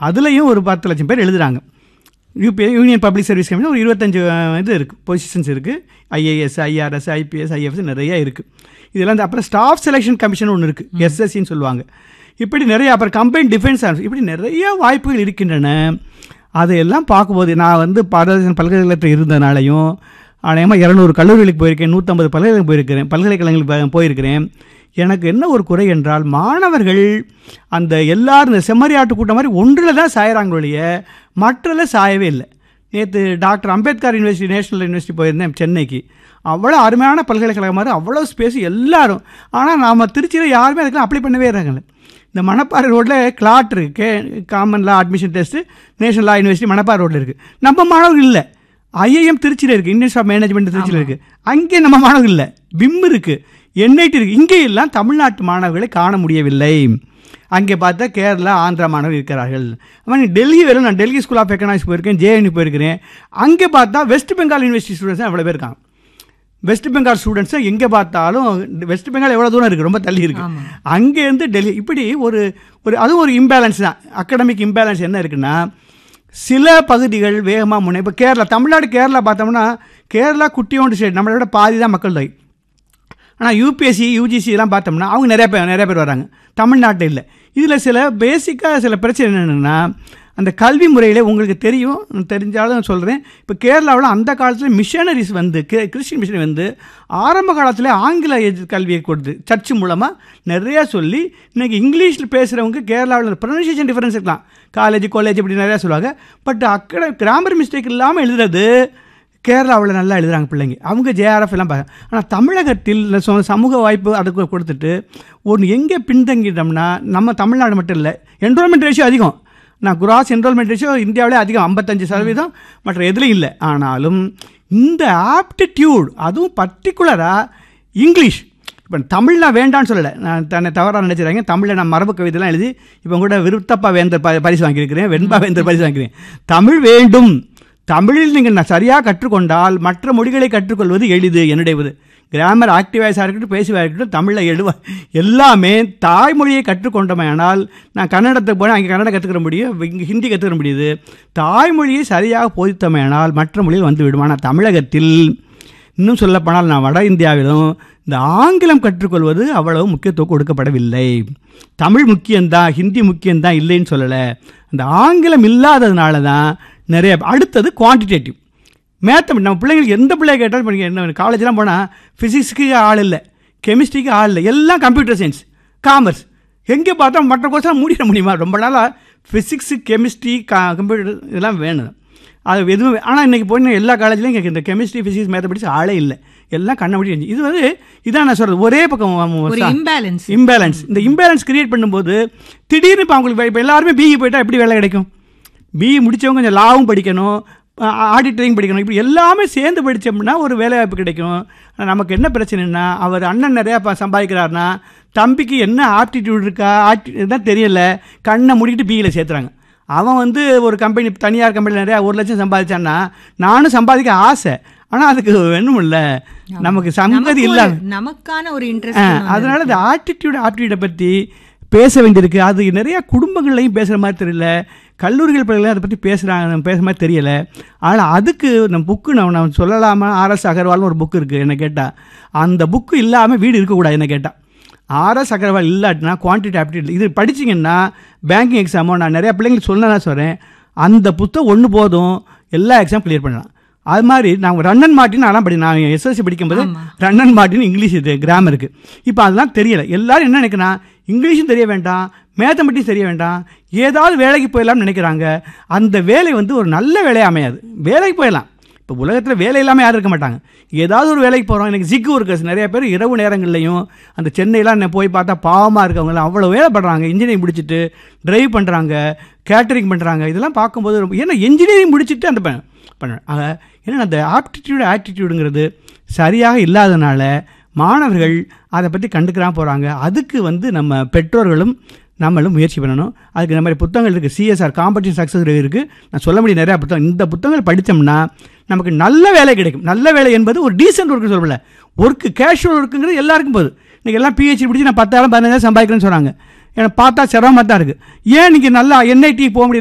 அதுலேயும் ஒரு பத்து லட்சம் பேர் எழுதுறாங்க UP union public service commission ஒரு இருபத்தஞ்சு அஹ், இது இருக்குது பொசிஷன்ஸ் இருக்குது ஐஏஎஸ் ஐஆர்எஸ் ஐபிஎஸ் ஐஎஃப்எஸ் நிறைய இருக்குது இதெல்லாம் இந்த அப்புறம் ஸ்டாஃப் செலெக்ஷன் கமிஷன் ஒன்று இருக்குது எஸ்எஸ்சின்னு சொல்லுவாங்க இப்படி நிறைய அப்புறம் கம்பைன் டிஃபென்ஸ் ஆர்ம்ஸ் இப்படி நிறைய வாய்ப்புகள் இருக்கின்றன அதையெல்லாம் பார்க்கும்போது நான் வந்து பாரத பல்கலைக்கழகத்தில் இருந்தனாலையும் அநேகமாக இரநூறு கல்லூரிகளுக்கு போயிருக்கேன் நூற்றம்பது பல்கலைக்கழகம் போயிருக்கிறேன் பல்கலைக்கழகங்களுக்கு ப- போயிருக்கிறேன் எனக்கு என்ன ஒரு குறை என்றால் மாணவர்கள் அந்த எல்லாரும் இந்த செம்மறியாட்டு கூட்டம் மாதிரி ஒன்றில் தான் சாயறாங்க ஒழிய மற்றதில் சாயவே இல்லை நேற்று doctor Ambedkar university national university போயிருந்தேன் சென்னைக்கு அவ்வளோ அருமையான பல்கலைக்கழகம் மாதிரி அவ்வளோ ஸ்பேஸ் எல்லாரும் ஆனால் நாம் திருச்சியில் யாருமே அதுக்கெல்லாம் அப்ளை பண்ணவே இருக்காங்கல்ல இந்த மணப்பாறை ரோட்டில் கிளாட் இருக்குது கே common law admission test national law university Manapparai ரோட்டில் இருக்குது நம்ம மாணவர்கள் இல்லை ஐஐஎம் திருச்சியில் இருக்குது இந்தியன் ஆஃப் மேனேஜ்மெண்ட் திருச்சியில் இருக்குது அங்கே நம்ம மாணவர்கள் இல்லை விம் இருக்குது என்ஐடி இருக்குது இங்கே எல்லாம் தமிழ்நாட்டு மாணவர்களை காண முடியவில்லை அங்கே பார்த்தா கேரளா ஆந்திரா மாணவர்கள் இருக்கிறார்கள் அவன் டெல்லி வரும் நான் டெல்லி ஸ்கூல் ஆஃப் எக்கனாமிக்ஸ் போயிருக்கேன் ஜேஎன்யூ போயிருக்கிறேன் அங்கே பார்த்தா வெஸ்ட் பெங்கால் யூனிவர்சிட்டி ஸ்டூடெண்ட்ஸ் அவ்வளோ பேர் இருக்காங்க வெஸ்ட் பெங்கால் ஸ்டூடெண்ட்ஸை எங்கே பார்த்தாலும் வெஸ்ட் பெங்கால் எவ்வளோ தூரம் இருக்குது ரொம்ப தள்ளி இருக்குது அங்கேருந்து டெல்லி இப்படி ஒரு ஒரு அதுவும் ஒரு இம்பேலன்ஸ் தான் அகடமிக் இம்பேலன்ஸ் என்ன இருக்குன்னா சில பகுதிகள் வேகமாக முன்னே இப்போ கேரளா தமிழ்நாடு கேரளா பார்த்தோம்னா கேரளா குட்டியோண்டு ஸ்டேட் நம்மளை விட பாதி தான் மக்கள் தொகை ஆனால் யூபிஎஸ்சி யூஜிசி எல்லாம் பார்த்தோம்னா அவங்க நிறைய பேர் நிறைய பேர் வராங்க தமிழ்நாட்டில் இல்லை இதில் சில பேசிக்காக சில பிரச்சனை என்னென்னா அந்த கல்வி முறையில் உங்களுக்கு தெரியும் தெரிஞ்சாலும் சொல்கிறேன் இப்போ கேரளாவில் அந்த காலத்தில் மிஷனரிஸ் வந்து கி- கிறிஸ்டின் மிஷனரி வந்து ஆரம்ப காலத்தில் ஆங்கில எஜு- கல்வியை கொடுத்து சர்ச் மூலமாக நிறையா சொல்லி இன்னைக்கு இங்கிலீஷில் பேசுகிறவங்க கேரளாவில் ப்ரொனன்சியேஷன் டிஃபரன்ஸ் இருக்கலாம் காலேஜ் காலேஜ் இப்படி நிறையா சொல்லுவாங்க பட் அக்கட கிராமர் மிஸ்டேக் இல்லாமல் எழுதுறது கேரளாவில் நல்லா எழுதுறாங்க பிள்ளைங்க அவங்க ஜேஆர்எஃப் எல்லாம் பார்க்க ஆனால் தமிழகத்தில் இந்த சொ- சமூக வாய்ப்பு அதுக்கு கொடுத்துட்டு ஒன்று எங்கே பின்தங்கிட்டோம்னா நம்ம தமிழ்நாடு மட்டும் இல்லை என்ரோல்மெண்ட் ரேஷியோ அதிகம் நான் குராஸ் என்ரோல்மெண்ட் ரேஷியோ இந்தியாவிலே அதிகம் ஐம்பத்தஞ்சு சதவீதம் மற்ற எதுலையும் இல்லை ஆனாலும் இந்த ஆப்டிடியூட் அதுவும் பர்டிகுலராக இங்கிலீஷ் இப்போ தமிழ் நான் வேண்டான்னு சொல்லலை நான் தன்னை தவறாக நினைச்சிருக்காங்க தமிழில் நான் மரபு கவிதைலாம் எழுதி இப்போ கூட விருத்தப்பா வேந்தர் ப- பரிசு வாங்கியிருக்கிறேன் வெண்பா வேந்தர் பரிசு வாங்கிக்கிறேன் தமிழ் வேண்டும் தமிழில் நீங்கள் நான் சரியாக கற்றுக்கொண்டால் மற்ற மொழிகளை கற்றுக்கொள்வது எளிது என்னுடையது கிராமர் ஆக்டிவாய்ஸாக இருக்கட்டும் பேசுவா இருக்கட்டும் தமிழில் எழுவ எல்லாமே தாய்மொழியை கற்றுக்கொண்டோமேனால் நான் கன்னடத்துக்கு போனால் அங்கே கன்னடம் கற்றுக்கிற முடியும் இங்கே ஹிந்தி கற்றுக்கிற முடியுது தாய்மொழியை சரியாக போதித்தோமேனால் மற்ற மொழியில் வந்து விடும் ஆனால் தமிழகத்தில் இன்னும் சொல்லப்போனால் நான் வட இந்தியாவிலும் இந்த ஆங்கிலம் கற்றுக்கொள்வது அவ்வளவு முக்கியத்துவம் கொடுக்கப்படவில்லை தமிழ் முக்கியம்தான் ஹிந்தி முக்கியம்தான் இல்லைன்னு சொல்லலை அந்த ஆங்கிலம் இல்லாததுனால தான் நிறைய அடுத்தது குவான்டிடேட்டிவ் மேத்தமெட் நம்ம பிள்ளைங்களுக்கு எந்த பிள்ளைய கேட்டாலும் இப்போ என்ன காலேஜ்லாம் போனால் ஃபிசிக்ஸுக்கு ஆள் இல்லை கெமிஸ்ட்ரிக்கு ஆள் இல்லை எல்லாம் கம்ப்யூட்டர் சயின்ஸ் காமர்ஸ் எங்கே பார்த்தா மற்ற கோர்ஸ்லாம் முடிய முடியுமா ரொம்ப நாளாக ஃபிசிக்ஸு கெமிஸ்ட்ரி கா கம்ப்யூட்டர் இதெல்லாம் வேணும் அது எதுவும் ஆனால் இன்றைக்கி போய் எல்லா காலேஜ்லையும் இங்கே இந்த கெமிஸ்ட்ரி ஃபிசிக்ஸ் மேத்தமெட்டிக்ஸ் ஆளே இல்லை எல்லாம் கண்ண முடி இது வந்து இதான் நான் சொல்கிறது ஒரே பக்கம் ஒரு சா- இம்பேலன்ஸ் இம்பேலன்ஸ் இந்த இம்பேலன்ஸ் கிரியேட் பண்ணும்போது திடீர்னு இப்போ அவங்களுக்கு இப்போ எல்லாருமே பிஇ போயிட்டா எப்படி வேலை கிடைக்கும் பிஇ முடிச்சவங்க கொஞ்சம் லாவும் படிக்கணும் ஆடிட்டரிங் படிக்கணும் இப்படி எல்லாமே சேர்ந்து படித்தோம்னா ஒரு வேலை வாய்ப்பு கிடைக்கும் ஆனா நமக்கு என்ன பிரச்சனைன்னா அவர் அண்ணன் நிறையா ப- சம்பாதிக்கிறாருன்னா தம்பிக்கு என்ன ஆப்டிடியூட் இருக்கா ஆப்டி தான் தெரியல கண்ணை மூடிக்கிட்டு பிஇயில் சேர்த்துறாங்க அவன் வந்து ஒரு கம்பெனி தனியார் கம்பெனியில் நிறையா ஒரு லட்சம் சம்பாதிச்சான்னா நானும் சம்பாதிக்க ஆசை ஆனால் அதுக்கு வேணும் இல்லை நமக்கு சங்கதி இல்லாம நமக்கான ஒரு ஆ, இன்ட்ரெஸ்ட் அதனால இந்த ஆட்டிடியூட் ஆப்டிடியூடை பற்றி பேச வேண்டியிருக்கு அது நிறைய குடும்பங்கள்லையும் பேசுகிற மாதிரி தெரியல கல்லூரிகள் பிள்ளைகளையும் அதை பற்றி பேசுகிறாங்க பேசுகிற மாதிரி தெரியல ஆனால் அதுக்கு நம்ம புக்கு நான் நான் சொல்லலாமா ஆர்எஸ் அகர்வால்னு ஒரு புக்கு இருக்குது என்ன கேட்டால் அந்த புக்கு இல்லாமல் வீடு இருக்கக்கூடாது என்ன கேட்டால் ஆர்எஸ் அகர்வால் இல்லாட்டினா குவான்டிட்டி ஆப்டிடியூட் இது படிச்சீங்கன்னா பேங்கிங் எக்ஸாமோ நான் நிறைய பிள்ளைங்களுக்கு சொன்னா சொல்கிறேன் அந்த புத்தகம் ஒன்று போதும் எல்லா எக்ஸாம் கிளியர் பண்ணலாம் அது மாதிரி நாங்கள் ரன்னன் மார்ட்டின் அதெல்லாம் படி நான் எஸ்எஸ்சி படிக்கும்போது ரன்னன் மார்ட்டின் இங்கிலீஷ் இது கிராமருக்கு இப்போ அதெல்லாம் தெரியல எல்லாரும் என்ன நினைக்கிறேன் இங்கிலீஷும் தெரிய வேண்டாம் மேத்தமெட்டிக்ஸ் தெரிய வேண்டாம் ஏதாவது வேலைக்கு போயிடலாம்னு நினைக்கிறாங்க அந்த வேலை வந்து ஒரு நல்ல வேலையாக அமையாது வேலைக்கு போயிடலாம் இப்போ உலகத்தில் வேலை இல்லாமல் யாரும் இருக்க மாட்டாங்க ஏதாவது ஒரு வேலைக்கு போகிறோம் எனக்கு ஜிக்கு ஒர்க்கர்ஸ் நிறைய பேர் இரவு நேரங்கள்லையும் அந்த சென்னையெலாம் நான் போய் பார்த்தா பாவமாக இருக்கவங்களாம் அவ்வளோ வேலை பண்ணுறாங்க இன்ஜினியரிங் முடிச்சுட்டு டிரைவ் பண்ணுறாங்க கேட்டரிங் பண்ணுறாங்க இதெல்லாம் பார்க்கும்போது ரொம்ப ஏன்னா இன்ஜினியரிங் முடிச்சுட்டு அந்த ப- பண்ண ஆக ஏன்னா அந்த ஆப்டிடியூட் ஆட்டிடியூடுங்கிறது சரியாக இல்லாதனால மாணவர்கள் அதை பற்றி கண்டுக்கிறாம போகிறாங்க அதுக்கு வந்து நம்ம பெற்றோர்களும் நம்மளும் முயற்சி பண்ணணும் அதுக்கு இந்த மாதிரி புத்தகங்கள் இருக்குது சிஎஸ்ஆர் காம்படிஷன் சக்ஸஸ் இருக்குது நான் சொல்ல முடிய நிறையா புத்தகம் இந்த புத்தகங்கள் படித்தோம்னா நமக்கு நல்ல வேலை கிடைக்கும் நல்ல வேலை என்பது ஒரு டீசென்ட் ஒர்க்கு சொல்லல ஒர்க்கு கேஷுவல் ஒர்க்குங்கிறது எல்லாருக்கும் போகுது இன்றைக்கி எல்லாம் பிஹெச்டி முடிச்சு நான் பத்தாயிரம் பதினஞ்சாயிரம் சம்பாதிக்கிறேன்னு சொன்னாங்க எனக்கு பார்த்தா சிரமமாக தான் இருக்குது ஏன் நீங்கள் நல்லா என்ஐடி போக முடியல